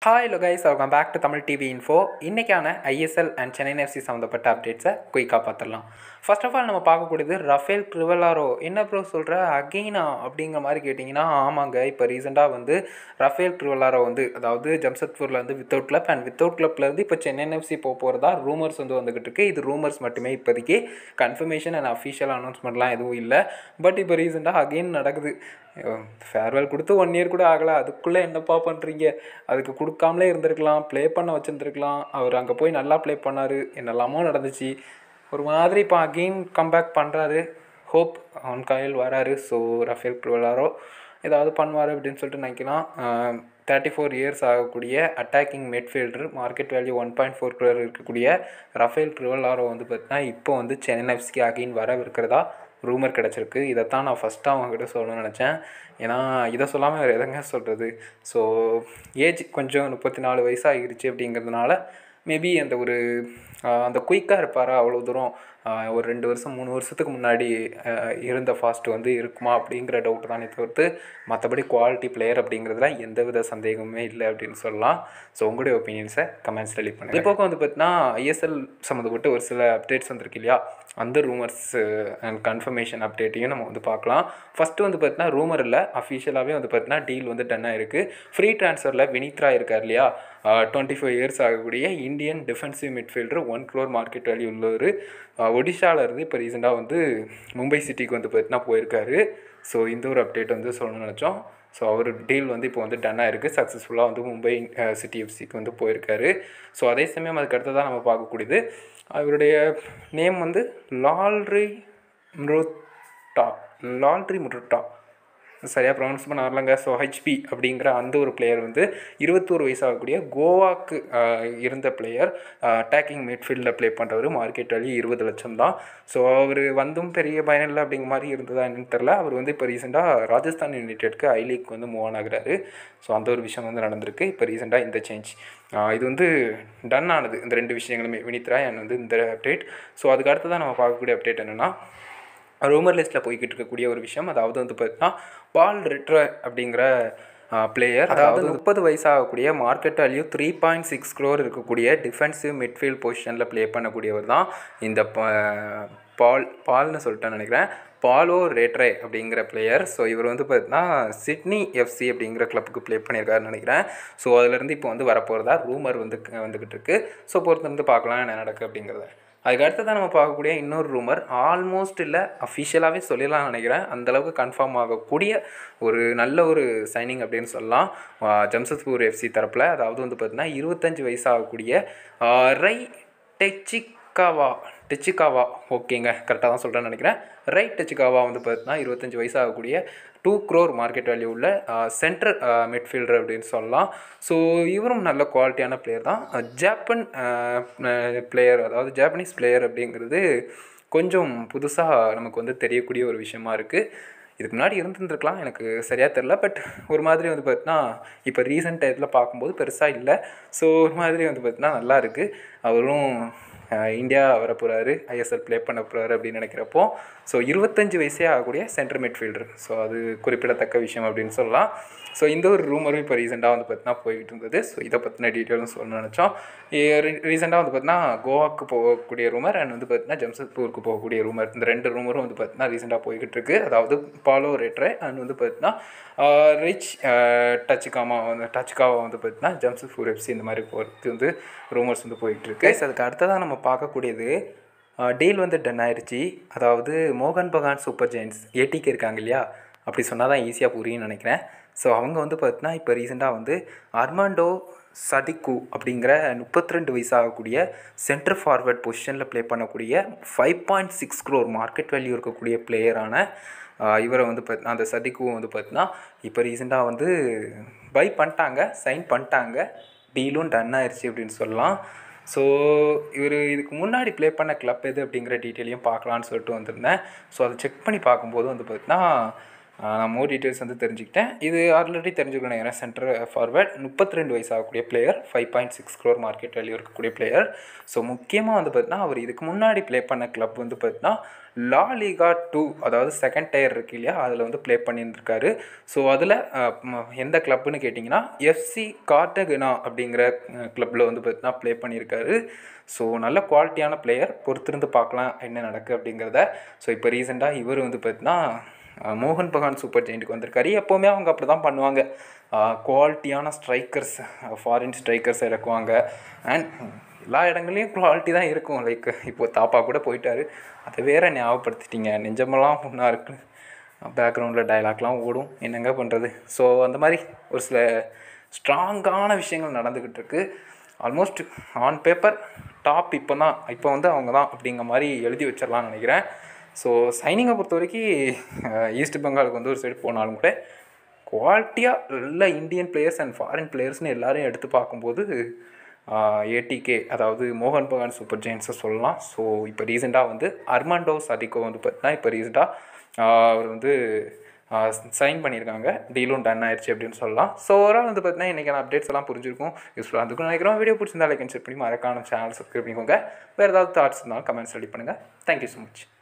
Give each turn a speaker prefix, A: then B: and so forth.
A: hi guys welcome back to Tamil TV info இன்றைக்கான ISL and Chennai FC சம்மந்தப்பட்ட அப்டேட்ஸை குயிக்காக பார்த்துடலாம் ஃபர்ஸ்ட் ஆஃப் ஆல் நம்ம பார்க்கக்கூடியது ரஃபேல் க்ரிவலாரோ என்ன ப்ரோ சொல்கிற அகெய்னா அப்படிங்கிற மாதிரி கேட்டிங்கன்னா ஆமாங்க இப்போ ரீசெண்டாக வந்து ரஃபேல் க்ரிவலாரோ வந்து அதாவது ஜம்ஷத்பூரில் வந்து வித்தவுட் கிளப் அண்ட் வித்தவுட் கிளப்லேருந்து இப்போ சென்னை எஃப்சி போக போகிறதா ரூமர்ஸ் வந்து வந்துக்கிட்டு இருக்கு இது ரூமர்ஸ் மட்டுமே இப்போதைக்கு கன்ஃபர்மேஷன் அண்ட் அஃபிஷியல் அனௌன்ஸ்மெண்ட்லாம் எதுவும் இல்லை பட் இப்போ ரீசெண்டாக அகெயின் நடக்குது ஃபேர்வெல் கொடுத்து ஒன் இயர் கூட ஆகலை அதுக்குள்ளே என்னப்பா பண்ணுறீங்க அதுக்கு கொடுக்காமலே இருந்திருக்கலாம் ப்ளே பண்ண வச்சுருந்துருக்கலாம் அவர் அங்கே போய் நல்லா ப்ளே பண்ணார் என்னெல்லாமோ நடந்துச்சு ஒரு மாதிரி இப்போ அகெயின் கம்பேக் பண்ணுறாரு ஹோப் அவன் காயில் வராரு ஸோ ரஃபேல் ப்ரிவலாரோ ஏதாவது பண்ணுவார் அப்படின்னு சொல்லிட்டு நினைக்கலாம் தேர்ட்டி ஃபோர் இயர்ஸ் ஆகக்கூடிய attacking midfielder market value one point four crore இருக்கக்கூடிய ரஃபேல் ப்ரிவலாரோ வந்து பார்த்தீங்கன்னா இப்போ வந்து சென்னை எஃப்சிக்கு அகெயின் வரவிருக்கிறதா ரூமர் கிடச்சிருக்கு இதைத்தான் நான் ஃபஸ்ட்டு அவங்ககிட்ட சொல்லணும்னு நினச்சேன் ஏன்னா இதை சொல்லாமல் வேறு எதங்க சொல்கிறது ஸோ ஏஜ் கொஞ்சம் முப்பத்தி நாலு வயசாகிருச்சு அப்படிங்கிறதுனால மேபி அந்த ஒரு அந்த குயிக்காக இருப்பாரா அவ்வளோ தூரம் ஒரு ரெண்டு வருஷம் மூணு வருஷத்துக்கு முன்னாடி இருந்த ஃபாஸ்ட் வந்து இருக்குமா அப்படிங்கிற டவுட் தானே தவிர்த்து மற்றபடி குவாலிட்டி பிளேயர் அப்படிங்கிறதுல எந்தவித சந்தேகமே இல்லை அப்படின்னு சொல்லலாம் ஸோ உங்களுடைய ஒப்பீனியன்ஸை கமெண்ட்ஸ் ரெலீவ் பண்ணுங்கள் இப்போ வந்து பார்த்தீங்கன்னா ஐஎஸ்எல் சம்மந்தப்பட்டு ஒரு சில அப்டேட்ஸ் வந்திருக்கு இல்லையா அந்த ரூமர்ஸ் அண்ட் கன்ஃபர்மேஷன் அப்டேட்டையும் நம்ம வந்து பார்க்கலாம் ஃபஸ்ட்டு வந்து பார்த்தீங்கன்னா ரூமர் இல்லை அஃபிஷியலாகவே வந்து பார்த்தீங்கன்னா டீல் வந்து டன் ஆயிருக்கு ஃப்ரீ ட்ரான்ஸ்ஃபரில் வினித்ரா இருக்கார் இல்லையா டுவெண்ட்டி ஃபைவ் இயர்ஸ் ஆகக்கூடிய Indian defensive midfielder one crore market value உள்ளவர் ஒடிஷாவில் இருந்து இப்போ ரீசெண்டாக வந்து மும்பை சிட்டிக்கு வந்து பார்த்தீங்கன்னா போயிருக்காரு ஸோ இந்த ஒரு அப்டேட் வந்து சொல்லணும்னு நினச்சோம் ஸோ அவர் டீல் வந்து இப்போ வந்து டன் ஆயிருக்கு சக்ஸஸ்ஃபுல்லாக வந்து மும்பை சிட்டி எஃப்சிக்கு வந்து போயிருக்காரு ஸோ அதே சமயம் அதுக்கு அடுத்ததான் நம்ம பார்க்கக்கூடியது அவருடைய நேம் வந்து லால்ரி முருட்டா லால்ரி முருட்டா சரியாக ப்ரொனவுன்ஸ் பண்ண வரலங்க ஸோ ஹெச்பி அப்படிங்கிற அந்த ஒரு பிளேயர் வந்து இருபத்தோரு வயசாகக்கூடிய கோவாக்கு இருந்த பிளேயர் அட்டாக்கிங் மிட்ஃபீல்டில் ப்ளே பண்ணுறவர் மார்க்கெட் வேல்யூ இருபது லட்சம் தான் ஸோ அவர் வந்தும் பெரிய பயன் இல்லை அப்படிங்கிற மாதிரி இருந்ததா என்னன்னு தெரில அவர் வந்து இப்போ ரீசெண்டாக ராஜஸ்தான் யுனைடெட்க்கு ஐ லீக் வந்து மூவ் ஆன் ஆகுறாரு ஸோ அந்த ஒரு விஷயம் வந்து நடந்திருக்கு இப்போ ரீசெண்டாக இந்த சேஞ்ச் இது வந்து டன் ஆனது இந்த ரெண்டு விஷயங்களுமே வினித்ரா அண்ட் வந்து இந்த அப்டேட் ஸோ அதுக்கு அடுத்து தான் நம்ம பார்க்கக்கூடிய அப்டேட் என்னென்னா ரூமர் லிஸ்ட்டில் போய்கிட்டு இருக்கக்கூடிய ஒரு விஷயம் அதாவது வந்து பார்த்தீங்கன்னா பால் ரிட்ரர் அப்படிங்கிற பிளேயர் அதாவது முப்பது வயசாகக்கூடிய market value three point six crore இருக்கக்கூடிய டிஃபென்சிவ் மிட்ஃபீல்ட் பொசிஷனில் ப்ளே பண்ணக்கூடியவர் தான் இந்த பால் பால்னு சொல்லிட்டேன்னு நினைக்கிறேன் பாலோ ரேட்ரே அப்படிங்கிற பிளேயர் ஸோ இவர் வந்து பார்த்தீங்கன்னா சிட்னி எஃப்சி அப்படிங்கிற கிளப்புக்கு ப்ளே பண்ணியிருக்காருன்னு நினைக்கிறேன் ஸோ அதுலேருந்து இப்போ வந்து வரப்போகிறதா ரூமர் வந்து வந்துக்கிட்டு இருக்குது ஸோ பொறுத்திருந்து பார்க்கலாம் என்ன நடக்குது அப்படிங்கிறத அதுக்கு அடுத்ததான் நம்ம பார்க்கக்கூடிய இன்னொரு ரூமர் ஆல்மோஸ்ட் இல்லை அஃபிஷியலாகவே சொல்லிடலாம் நினைக்கிறேன் அந்தளவுக்கு கன்ஃபார்ம் ஆகக்கூடிய ஒரு நல்ல ஒரு சைனிங் அப்படின்னு சொல்லலாம் ஜம்ஷத்பூர் எஃப்சி தரப்பில் அதாவது வந்து பார்த்திங்கன்னா இருபத்தஞ்சி வயசாகக்கூடிய ரை டெச்சிக்காவா டெச்சிகாவா ஓகேங்க கரெக்டாக தான் சொல்கிறேன்னு நினைக்கிறேன் ரைட் டெச்சிகாவா வந்து பார்த்தீங்கன்னா இருபத்தஞ்சி வயசாகக்கூடிய டூ க்ரோர் மார்க்கெட் வேல்யூ உள்ள சென்ட்ரல் மிட்ஃபீல்டர் அப்படின்னு சொல்லலாம் ஸோ இவரும் நல்ல குவாலிட்டியான பிளேயர் தான் ஜாப்பன் பிளேயர் அதாவது ஜாப்பனீஸ் பிளேயர் அப்படிங்கிறது கொஞ்சம் புதுசாக நமக்கு வந்து தெரியக்கூடிய ஒரு விஷயமா இருக்குது இதுக்கு முன்னாடி இருந்துருந்துருக்கலாம் எனக்கு சரியாக தெரில பட் ஒரு மாதிரி வந்து பார்த்தீங்கன்னா இப்போ ரீசெண்ட் டயத்தில் பார்க்கும்போது பெருசாக இல்லை ஸோ ஒரு மாதிரி வந்து பார்த்தீங்கன்னா நல்லா இருக்குது அவரும் இந்தியா வர போகிறாரு ஐஎஸ்எல் ப்ளே பண்ண போகிறாரு அப்படின்னு நினைக்கிறப்போ ஸோ இருபத்தஞ்சி வயசே ஆகக்கூடிய சென்ட்ரல் மிட்ஃபீல்டர் ஸோ அது குறிப்பிடத்தக்க விஷயம் அப்படின்னு சொல்லலாம் ஸோ இந்த ஒரு ரூமரும் இப்போ ரீசெண்டாக வந்து பார்த்தீங்கன்னா போய்கிட்டு இருந்தது ஸோ இதை பற்றின டீட்டெயிலும் சொல்லணும்னு நினச்சோம் ரீசெண்டாக வந்து பார்த்தீங்கன்னா கோவாக்கு போகக்கூடிய ரூமர் அண்ட் வந்து பார்த்தீங்கன்னா ஜம்ஷத்பூருக்கு போகக்கூடிய ரூமர் இந்த ரெண்டு ரூமரும் வந்து பார்த்தீங்கன்னா ரீசெண்டாக போய்கிட்டு இருக்குது அதாவது பாலோ ரேட்ரே அண்ட் வந்து பார்த்தீங்கன்னா ரிச் டச்சுக்காமா வந்து டச்சுக்காவா வந்து பார்த்தீங்கன்னா ஜம்ஷத்பூர் எஃப்சி இந்த மாதிரி போகிறது வந்து ரூமர்ஸ் வந்து போயிட்டு இருக்கு அதுக்கு அடுத்ததாக நம்ம பார்க்கக்கூடியது டீல் வந்து டன் ஆயிடுச்சு அதாவது மோகன் பகான் சூப்பர் ஜெயின்ஸ் ஏடிக்கு இருக்காங்க இல்லையா அப்படி சொன்னால் தான் ஈஸியாக புரியும்னு நினைக்கிறேன் ஸோ அவங்க வந்து பார்த்தீங்கன்னா இப்போ ரீசெண்டாக வந்து அர்மாண்டோ சதிக்கு அப்படிங்கிற முப்பத்தி ரெண்டு வயசாகக்கூடிய சென்டர் ஃபார்வர்ட் பொசிஷனில் ப்ளே பண்ணக்கூடிய five point six crore market value இருக்கக்கூடிய பிளேயரான இவரை வந்து பார்த்தினா அந்த சதிக்கும் வந்து பார்த்தீங்கன்னா இப்போ ரீசெண்டாக வந்து பை பண்ணிட்டாங்க சைன் பண்ணிட்டாங்க டீலும் டன் ஆயிடுச்சு அப்படின்னு சொல்லலாம் ஸோ இவர் இதுக்கு முன்னாடி ப்ளே பண்ண கிளப் எது அப்படிங்கிற டீட்டெயிலையும் பார்க்கலான்னு சொல்லிட்டு வந்திருந்தேன் ஸோ அதை செக் பண்ணி பார்க்கும்போது வந்து பார்த்தீங்கன்னா நான் மோர் டீட்டெயில்ஸ் வந்து தெரிஞ்சுக்கிட்டேன் இது ஆல்ரெடி தெரிஞ்சுக்கணும் நினைக்கிறேன் சென்டர் ஃபார்வர்ட் முப்பத்தி ரெண்டு வயசு ஆகக்கூடிய player five point six crore market value இருக்கக்கூடிய பிளேயர் ஸோ முக்கியமாக வந்து பார்த்தீங்கன்னா அவர் இதுக்கு முன்னாடி ப்ளே பண்ண கிளப் வந்து பார்த்தீங்கன்னா லா லீகா டூ அதாவது செகண்ட் டயர் இருக்கு இல்லையா அதில் வந்து ப்ளே பண்ணியிருந்திருக்காரு ஸோ அதில் எந்த கிளப்புன்னு கேட்டிங்கன்னா எஃப்சி கார்டகனா அப்படிங்கிற கிளப்பில் வந்து பார்த்தீங்கன்னா ப்ளே பண்ணியிருக்காரு ஸோ நல்ல குவாலிட்டியான பிளேயர் பொறுத்திருந்து பார்க்கலாம் என்ன நடக்கு அப்படிங்கிறத ஸோ இப்போ ரீசெண்டாக இவர் வந்து பார்த்தீங்கன்னா மோகன் பகான் சூப்பர் ஜெயிண்ட்டுக்கு வந்திருக்காரு எப்போவுமே அவங்க அப்படி தான் பண்ணுவாங்க குவாலிட்டியான ஸ்ட்ரைக்கர்ஸ் ஃபாரின் ஸ்ட்ரைக்கர்ஸ் இறக்குவாங்க அண்ட் எல்லா இடங்கள்லையும் குவாலிட்டி தான் இருக்கும் லைக் இப்போது தாப்பா கூட போயிட்டாரு அதை வேற ஞாபகப்படுத்திட்டீங்க நெஞ்சமெல்லாம் ஒன்றா இருக்கு பேக்ரவுண்டில் டைலாக்லாம் ஓடும் என்னங்க பண்ணுறது ஸோ அந்த மாதிரி ஒரு சில ஸ்ட்ராங்கான விஷயங்கள் நடந்துக்கிட்டு இருக்கு ஆல்மோஸ்ட் ஆன் பேப்பர் டாப் இப்போ தான் இப்போ வந்து அவங்க தான் அப்படிங்கிற மாதிரி எழுதி வச்சிடலாம்னு நினைக்கிறேன் ஸோ சைனிங்கை பொறுத்த வரைக்கும் ஈஸ்ட் பெங்காலுக்கு வந்து ஒரு சைடு போனாலும் கூட குவாலிட்டியாக நல்ல இந்தியன் பிளேயர்ஸ் அண்ட் ஃபாரின் பிளேயர்ஸ்னு எல்லாரையும் எடுத்து பார்க்கும்போது ஏடிகே அதாவது மோகன் பகான் சூப்பர் ஜெயின்ஸை சொல்லலாம் ஸோ இப்போ ரீசெண்டாக வந்து அர்மாண்டோ சதிகோ வந்து பார்த்தீங்கன்னா இப்போ ரீசெண்டாக அவர் வந்து சைன் பண்ணியிருக்காங்க டீலும் டன் ஆயிடுச்சு அப்படின்னு சொல்லலாம் ஸோ ஓவரால் வந்து பார்த்தீங்கன்னா இன்றைக்கான அப்டேட்ஸ் எல்லாம் புரிஞ்சிருக்கும் யூஸ்ஃபுல்லாக இருந்துக்கும் நினைக்கிறோம் வீடியோ பிடிச்சிருந்தா லைக் அண்ட் ஷேர் பண்ணி மறக்காம சேனல் சப்ஸ்கிரைப் பண்ணிக்கோங்க வேறு ஏதாவது தாட்ஸ் இருந்தாலும் கமெண்ட்ஸ் ரெடி பண்ணுங்கள் தேங்க்யூ ஸோ மச்